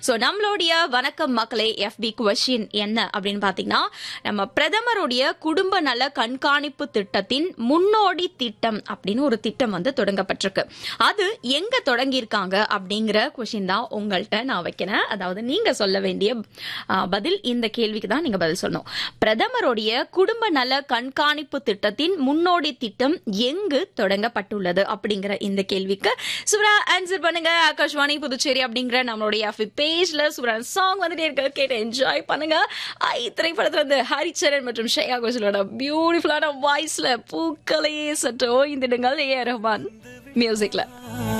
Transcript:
so நம்மளுடைய வணக்கம் மக்களே எஃபி கொஸ்டின் என்ன அப்படின்னு பாத்தீங்கன்னா நம்ம பிரதமருடைய குடும்ப நல கண்காணிப்பு திட்டத்தின் முன்னோடி திட்டம் அப்படின்னு ஒரு திட்டம் வந்து தொடங்கப்பட்டிருக்கு அது எங்க தொடங்கியிருக்காங்க அப்படிங்கிற கொஸ்டின் தான் உங்கள்கிட்ட நான் வைக்கிறேன் அதாவது நீங்க சொல்ல வேண்டிய ஆ, பதில் இந்த கேள்விக்கு தான் நீங்க பதில் சொல்லணும் பிரதமருடைய குடும்ப நல கண்காணிப்பு திட்டத்தின் முன்னோடி திட்டம் எங்கு தொடங்கப்பட்டுள்ளது அப்படிங்கிற இந்த கேள்விக்கு சுப்ரா ஆன்சர் பண்ணுங்க ஆகாஷ்வாணி புதுச்சேரி அப்படிங்கிற நம்மளுடைய எஃபி பேஜ்ல சுப்ரா சாங் வந்துட்டே இருக்க கேட்டு என்ஜாய் பண்ணுங்க ஐ திரைப்படத்துல இருந்து ஹரிச்சரன் மற்றும் ஷேயா கோஷலோட பியூட்டிஃபுல்லான வாய்ஸ்ல பூக்களையே சற்றோ இந்த இடங்கள் ஏ ரஹ்மான் மியூசிக்ல